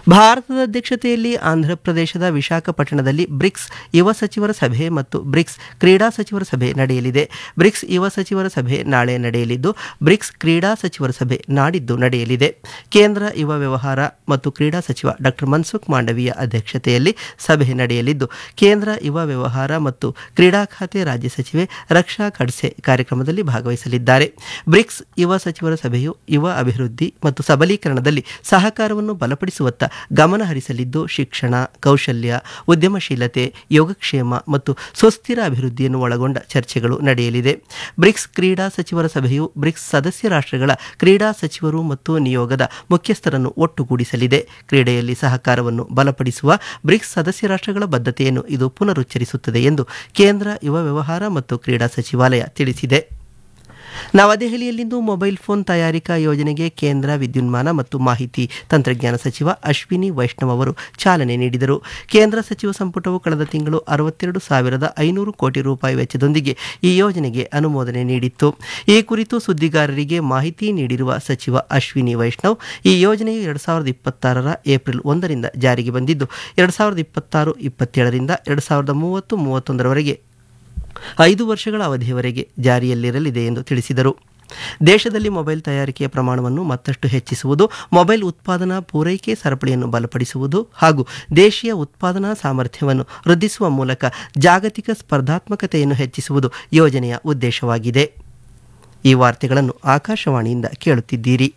ಭಾರತದ ಅಧ್ಯಕ್ಷತೆಯಲ್ಲಿ ಆಂಧ್ರಪ್ರದೇಶದ ವಿಶಾಖಪಟ್ಟಣದಲ್ಲಿ ಬ್ರಿಕ್ಸ್ ಯುವ ಸಚಿವರ ಸಭೆ ಮತ್ತು ಬ್ರಿಕ್ಸ್ ಕ್ರೀಡಾ ಸಚಿವರ ಸಭೆ ನಡೆಯಲಿದೆ ಬ್ರಿಕ್ಸ್ ಯುವ ಸಚಿವರ ಸಭೆ ನಾಳೆ ನಡೆಯಲಿದ್ದು ಬ್ರಿಕ್ಸ್ ಕ್ರೀಡಾ ಸಚಿವರ ಸಭೆ ನಾಡಿದ್ದು ನಡೆಯಲಿದೆ ಕೇಂದ್ರ ಯುವ ವ್ಯವಹಾರ ಮತ್ತು ಕ್ರೀಡಾ ಸಚಿವ ಡಾಕ್ಟರ್ ಮನ್ಸುಖ್ ಮಾಂಡವೀಯ ಅಧ್ಯಕ್ಷತೆಯಲ್ಲಿ ಸಭೆ ನಡೆಯಲಿದ್ದು ಕೇಂದ್ರ ಯುವ ವ್ಯವಹಾರ ಮತ್ತು ಕ್ರೀಡಾ ಖಾತೆ ರಾಜ್ಯ ಸಚಿವೆ ರಕ್ಷಾ ಖಡ್ಸೆ ಕಾರ್ಯಕ್ರಮದಲ್ಲಿ ಭಾಗವಹಿಸಲಿದ್ದಾರೆ ಬ್ರಿಕ್ಸ್ ಯುವ ಸಚಿವರ ಸಭೆಯು ಯುವ ಅಭಿವೃದ್ಧಿ ಮತ್ತು ಸಬಲೀಕರಣದಲ್ಲಿ ಸಹಕಾರವನ್ನು ಬಲಪಡಿಸುವತ್ತ ಗಮನ ಹರಿಸಲಿದ್ದು ಶಿಕ್ಷಣ ಕೌಶಲ್ಯ ಉದ್ಯಮಶೀಲತೆ ಯೋಗಕ್ಷೇಮ ಮತ್ತು ಸುಸ್ಥಿರ ಅಭಿವೃದ್ಧಿಯನ್ನು ಒಳಗೊಂಡ ಚರ್ಚೆಗಳು ನಡೆಯಲಿದೆ ಬ್ರಿಕ್ಸ್ ಕ್ರೀಡಾ ಸಚಿವರ ಸಭೆಯು ಬ್ರಿಕ್ಸ್ ಸದಸ್ಯ ರಾಷ್ಟ್ರಗಳ ಕ್ರೀಡಾ ಸಚಿವರು ಮತ್ತು ನಿಯೋಗದ ಮುಖ್ಯಸ್ಥರನ್ನು ಒಟ್ಟುಗೂಡಿಸಲಿದೆ ಕ್ರೀಡೆಯಲ್ಲಿ ಸಹಕಾರವನ್ನು ಬಲಪಡಿಸುವ ಬ್ರಿಕ್ಸ್ ಸದಸ್ಯ ರಾಷ್ಟ್ರಗಳ ಬದ್ಧತೆಯನ್ನು ಇದು ಪುನರುಚ್ಚರಿಸುತ್ತದೆ ಎಂದು ಕೇಂದ್ರ ಯುವ ವ್ಯವಹಾರ ಮತ್ತು ಕ್ರೀಡಾ ಸಚಿವಾಲಯ ತಿಳಿಸಿದೆ ನವದೆಹಲಿಯಲ್ಲಿಂದು ಮೊಬೈಲ್ ಫೋನ್ ತಯಾರಿಕಾ ಯೋಜನೆಗೆ ಕೇಂದ್ರ ವಿದ್ಯುನ್ಮಾನ ಮತ್ತು ಮಾಹಿತಿ ತಂತ್ರಜ್ಞಾನ ಸಚಿವ ಅಶ್ವಿನಿ ವೈಷ್ಣವ್ ಅವರು ಚಾಲನೆ ನೀಡಿದರು ಕೇಂದ್ರ ಸಚಿವ ಸಂಪುಟವು ಕಳೆದ ತಿಂಗಳು ಅರವತ್ತೆರಡು ಸಾವಿರದ ಐನೂರು ಕೋಟಿ ರೂಪಾಯಿ ವೆಚ್ಚದೊಂದಿಗೆ ಈ ಯೋಜನೆಗೆ ಅನುಮೋದನೆ ನೀಡಿತ್ತು ಈ ಕುರಿತು ಸುದ್ದಿಗಾರರಿಗೆ ಮಾಹಿತಿ ನೀಡಿರುವ ಸಚಿವ ಅಶ್ವಿನಿ ವೈಷ್ಣವ್ ಈ ಯೋಜನೆಯು ಎರಡು ಸಾವಿರದ ಇಪ್ಪತ್ತಾರರ ಏಪ್ರಿಲ್ ಒಂದರಿಂದ ಜಾರಿಗೆ ಬಂದಿದ್ದು ಎರಡು ಸಾವಿರದ ಇಪ್ಪತ್ತಾರು ಇಪ್ಪತ್ತೇಳರಿಂದ ಎರಡು ಸಾವಿರದ ಮೂವತ್ತು ಮೂವತ್ತೊಂದರವರೆಗೆ ಐದು ವರ್ಷಗಳ ಅವಧಿಯವರೆಗೆ ಜಾರಿಯಲ್ಲಿರಲಿದೆ ಎಂದು ತಿಳಿಸಿದರು ದೇಶದಲ್ಲಿ ಮೊಬೈಲ್ ತಯಾರಿಕೆಯ ಪ್ರಮಾಣವನ್ನು ಮತ್ತಷ್ಟು ಹೆಚ್ಚಿಸುವುದು ಮೊಬೈಲ್ ಉತ್ಪಾದನಾ ಪೂರೈಕೆ ಸರಪಳಿಯನ್ನು ಬಲಪಡಿಸುವುದು ಹಾಗೂ ದೇಶೀಯ ಉತ್ಪಾದನಾ ಸಾಮರ್ಥ್ಯವನ್ನು ವೃದ್ಧಿಸುವ ಮೂಲಕ ಜಾಗತಿಕ ಸ್ಪರ್ಧಾತ್ಮಕತೆಯನ್ನು ಹೆಚ್ಚಿಸುವುದು ಯೋಜನೆಯ ಉದ್ದೇಶವಾಗಿದೆ ಈ ವಾರ್ತೆಗಳನ್ನು ಆಕಾಶವಾಣಿಯಿಂದ ಕೇಳುತ್ತಿದ್ದೀರಿ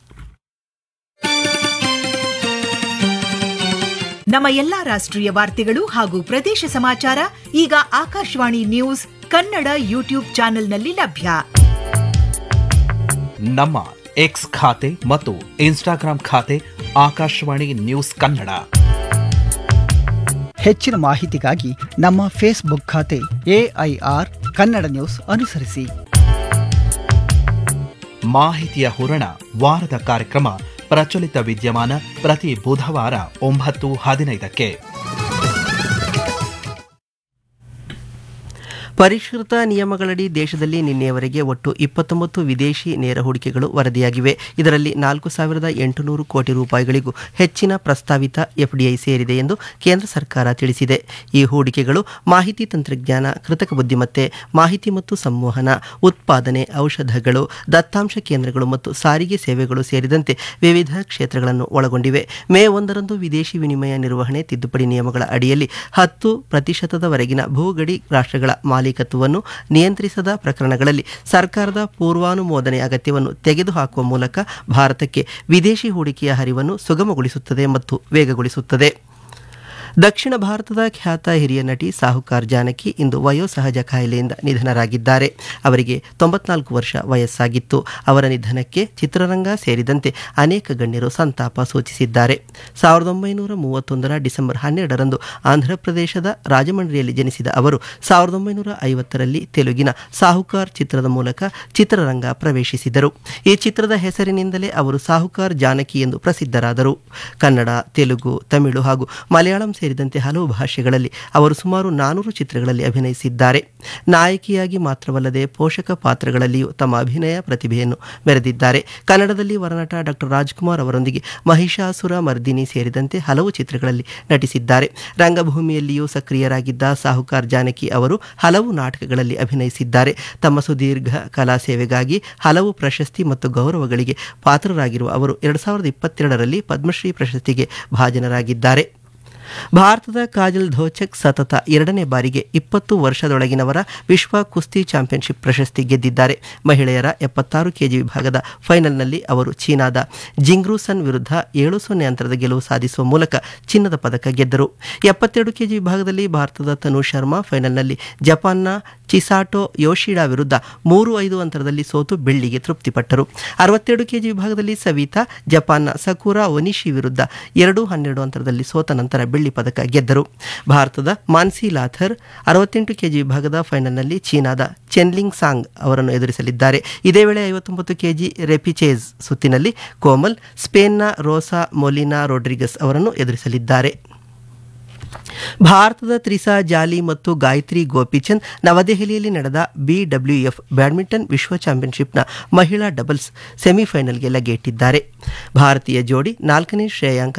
ನಮ್ಮ ಎಲ್ಲಾ ರಾಷ್ಟ್ರೀಯ ವಾರ್ತೆಗಳು ಹಾಗೂ ಪ್ರದೇಶ ಸಮಾಚಾರ ಈಗ ಆಕಾಶವಾಣಿ ನ್ಯೂಸ್ ಕನ್ನಡ ಯೂಟ್ಯೂಬ್ ಚಾನೆಲ್ನಲ್ಲಿ ಲಭ್ಯ ನಮ್ಮ ಎಕ್ಸ್ ಖಾತೆ ಮತ್ತು ಇನ್ಸ್ಟಾಗ್ರಾಂ ಖಾತೆ ಆಕಾಶವಾಣಿ ನ್ಯೂಸ್ ಕನ್ನಡ ಹೆಚ್ಚಿನ ಮಾಹಿತಿಗಾಗಿ ನಮ್ಮ ಫೇಸ್ಬುಕ್ ಖಾತೆ ಎಐಆರ್ ಕನ್ನಡ ನ್ಯೂಸ್ ಅನುಸರಿಸಿ ಮಾಹಿತಿಯ ಹೂರಣ ವಾರದ ಕಾರ್ಯಕ್ರಮ ಪ್ರಚಲಿತ ವಿದ್ಯಮಾನ ಪ್ರತಿ ಬುಧವಾರ ಒಂಬತ್ತು ಹದಿನೈದಕ್ಕೆ ಪರಿಷ್ಕೃತ ನಿಯಮಗಳಡಿ ದೇಶದಲ್ಲಿ ನಿನ್ನೆಯವರೆಗೆ ಒಟ್ಟು ಇಪ್ಪತ್ತೊಂಬತ್ತು ವಿದೇಶಿ ನೇರ ಹೂಡಿಕೆಗಳು ವರದಿಯಾಗಿವೆ ಇದರಲ್ಲಿ ನಾಲ್ಕು ಸಾವಿರದ ಎಂಟುನೂರು ಕೋಟಿ ರೂಪಾಯಿಗಳಿಗೂ ಹೆಚ್ಚಿನ ಪ್ರಸ್ತಾವಿತ ಎಫ್ಡಿಐ ಸೇರಿದೆ ಎಂದು ಕೇಂದ್ರ ಸರ್ಕಾರ ತಿಳಿಸಿದೆ ಈ ಹೂಡಿಕೆಗಳು ಮಾಹಿತಿ ತಂತ್ರಜ್ಞಾನ ಕೃತಕ ಬುದ್ಧಿಮತ್ತೆ ಮಾಹಿತಿ ಮತ್ತು ಸಂವಹನ ಉತ್ಪಾದನೆ ಔಷಧಗಳು ದತ್ತಾಂಶ ಕೇಂದ್ರಗಳು ಮತ್ತು ಸಾರಿಗೆ ಸೇವೆಗಳು ಸೇರಿದಂತೆ ವಿವಿಧ ಕ್ಷೇತ್ರಗಳನ್ನು ಒಳಗೊಂಡಿವೆ ಮೇ ಒಂದರಂದು ವಿದೇಶಿ ವಿನಿಮಯ ನಿರ್ವಹಣೆ ತಿದ್ದುಪಡಿ ನಿಯಮಗಳ ಅಡಿಯಲ್ಲಿ ಹತ್ತು ಪ್ರತಿಶತದವರೆಗಿನ ಭೂಗಡಿ ರಾಷ್ಟ್ರಗಳ ಮಾಲೀಕತ್ವವನ್ನು ನಿಯಂತ್ರಿಸದ ಪ್ರಕರಣಗಳಲ್ಲಿ ಸರ್ಕಾರದ ಪೂರ್ವಾನುಮೋದನೆ ಅಗತ್ಯವನ್ನು ತೆಗೆದುಹಾಕುವ ಮೂಲಕ ಭಾರತಕ್ಕೆ ವಿದೇಶಿ ಹೂಡಿಕೆಯ ಹರಿವನ್ನು ಸುಗಮಗೊಳಿಸುತ್ತದೆ ಮತ್ತು ವೇಗಗೊಳಿಸುತ್ತದೆ ದಕ್ಷಿಣ ಭಾರತದ ಖ್ಯಾತ ಹಿರಿಯ ನಟಿ ಸಾಹುಕಾರ್ ಜಾನಕಿ ಇಂದು ವಯೋಸಹಜ ಕಾಯಿಲೆಯಿಂದ ನಿಧನರಾಗಿದ್ದಾರೆ ಅವರಿಗೆ ತೊಂಬತ್ನಾಲ್ಕು ವರ್ಷ ವಯಸ್ಸಾಗಿತ್ತು ಅವರ ನಿಧನಕ್ಕೆ ಚಿತ್ರರಂಗ ಸೇರಿದಂತೆ ಅನೇಕ ಗಣ್ಯರು ಸಂತಾಪ ಸೂಚಿಸಿದ್ದಾರೆ ಸಾವಿರದ ಒಂಬೈನೂರ ಮೂವತ್ತೊಂದರ ಡಿಸೆಂಬರ್ ಹನ್ನೆರಡರಂದು ಆಂಧ್ರಪ್ರದೇಶದ ರಾಜಮಂಡ್ರಿಯಲ್ಲಿ ಜನಿಸಿದ ಅವರು ಸಾವಿರದ ಒಂಬೈನೂರ ಐವತ್ತರಲ್ಲಿ ತೆಲುಗಿನ ಸಾಹುಕಾರ್ ಚಿತ್ರದ ಮೂಲಕ ಚಿತ್ರರಂಗ ಪ್ರವೇಶಿಸಿದರು ಈ ಚಿತ್ರದ ಹೆಸರಿನಿಂದಲೇ ಅವರು ಸಾಹುಕಾರ್ ಜಾನಕಿ ಎಂದು ಪ್ರಸಿದ್ಧರಾದರು ಕನ್ನಡ ತೆಲುಗು ತಮಿಳು ಹಾಗೂ ಮಲಯಾಳಂ ಸೇರಿದಂತೆ ಹಲವು ಭಾಷೆಗಳಲ್ಲಿ ಅವರು ಸುಮಾರು ನಾನೂರು ಚಿತ್ರಗಳಲ್ಲಿ ಅಭಿನಯಿಸಿದ್ದಾರೆ ನಾಯಕಿಯಾಗಿ ಮಾತ್ರವಲ್ಲದೆ ಪೋಷಕ ಪಾತ್ರಗಳಲ್ಲಿಯೂ ತಮ್ಮ ಅಭಿನಯ ಪ್ರತಿಭೆಯನ್ನು ಮೆರೆದಿದ್ದಾರೆ ಕನ್ನಡದಲ್ಲಿ ವರನಟ ಡಾಕ್ಟರ್ ರಾಜ್ಕುಮಾರ್ ಅವರೊಂದಿಗೆ ಮಹಿಷಾಸುರ ಮರ್ದಿನಿ ಸೇರಿದಂತೆ ಹಲವು ಚಿತ್ರಗಳಲ್ಲಿ ನಟಿಸಿದ್ದಾರೆ ರಂಗಭೂಮಿಯಲ್ಲಿಯೂ ಸಕ್ರಿಯರಾಗಿದ್ದ ಸಾಹುಕಾರ್ ಜಾನಕಿ ಅವರು ಹಲವು ನಾಟಕಗಳಲ್ಲಿ ಅಭಿನಯಿಸಿದ್ದಾರೆ ತಮ್ಮ ಸುದೀರ್ಘ ಕಲಾ ಸೇವೆಗಾಗಿ ಹಲವು ಪ್ರಶಸ್ತಿ ಮತ್ತು ಗೌರವಗಳಿಗೆ ಪಾತ್ರರಾಗಿರುವ ಅವರು ಎರಡು ಸಾವಿರದ ಇಪ್ಪತ್ತೆರಡರಲ್ಲಿ ಪದ್ಮಶ್ರೀ ಪ್ರಶಸ್ತಿಗೆ ಭಾಜನರಾಗಿದ್ದಾರೆ ಭಾರತದ ಕಾಜಲ್ ಧೋಚಕ್ ಸತತ ಎರಡನೇ ಬಾರಿಗೆ ಇಪ್ಪತ್ತು ವರ್ಷದೊಳಗಿನವರ ವಿಶ್ವ ಕುಸ್ತಿ ಚಾಂಪಿಯನ್ಶಿಪ್ ಪ್ರಶಸ್ತಿ ಗೆದ್ದಿದ್ದಾರೆ ಮಹಿಳೆಯರ ಎಪ್ಪತ್ತಾರು ಕೆಜಿ ವಿಭಾಗದ ಫೈನಲ್ನಲ್ಲಿ ಅವರು ಚೀನಾದ ಜಿಂಗ್ರೂಸನ್ ವಿರುದ್ಧ ಏಳು ಸೊನ್ನೆ ಅಂತರದ ಗೆಲುವು ಸಾಧಿಸುವ ಮೂಲಕ ಚಿನ್ನದ ಪದಕ ಗೆದ್ದರು ಎಪ್ಪತ್ತೆರಡು ಕೆಜಿ ವಿಭಾಗದಲ್ಲಿ ಭಾರತದ ತನು ಶರ್ಮಾ ಫೈನಲ್ನಲ್ಲಿ ಜಪಾನ್ನ ಚಿಸಾಟೋ ಯೋಶಿಡಾ ವಿರುದ್ಧ ಮೂರು ಐದು ಅಂತರದಲ್ಲಿ ಸೋತು ಬೆಳ್ಳಿಗೆ ತೃಪ್ತಿಪಟ್ಟರು ಅರವತ್ತೆರಡು ಕೆಜಿ ವಿಭಾಗದಲ್ಲಿ ಸವಿತಾ ಜಪಾನ್ನ ಸಕುರಾ ಒನಿಶಿ ವಿರುದ್ಧ ಎರಡು ಹನ್ನೆರಡು ಅಂತರದಲ್ಲಿ ಸೋತ ನಂತರ ಬೆಳ್ಳಿ ಪದಕ ಗೆದ್ದರು ಭಾರತದ ಮಾನ್ಸಿ ಲಾಥರ್ ಅರವತ್ತೆಂಟು ಕೆಜಿ ವಿಭಾಗದ ಫೈನಲ್ನಲ್ಲಿ ಚೀನಾದ ಚೆನ್ಲಿಂಗ್ ಸಾಂಗ್ ಅವರನ್ನು ಎದುರಿಸಲಿದ್ದಾರೆ ಇದೇ ವೇಳೆ ಐವತ್ತೊಂಬತ್ತು ಕೆಜಿ ರೆಪಿಚೇಸ್ ಸುತ್ತಿನಲ್ಲಿ ಕೋಮಲ್ ಸ್ಪೇನ್ನ ರೋಸಾ ಮೊಲಿನಾ ರೋಡ್ರಿಗಸ್ ಅವರನ್ನು ಎದುರಿಸಲಿದ್ದಾರೆ ಭಾರತದ ತ್ರಿಸಾ ಜಾಲಿ ಮತ್ತು ಗಾಯತ್ರಿ ಗೋಪಿಚಂದ್ ನವದೆಹಲಿಯಲ್ಲಿ ನಡೆದ ಬಿಡಬ್ಲ್ಯೂಎಫ್ ಬ್ಯಾಡ್ಮಿಂಟನ್ ವಿಶ್ವ ಚಾಂಪಿಯನ್ಶಿಪ್ನ ಮಹಿಳಾ ಡಬಲ್ಸ್ ಸೆಮಿಫೈನಲ್ಗೆ ಲಗೇಟಿದ್ದಾರೆ ಭಾರತೀಯ ಜೋಡಿ ನಾಲ್ಕನೇ ಶ್ರೇಯಾಂಕ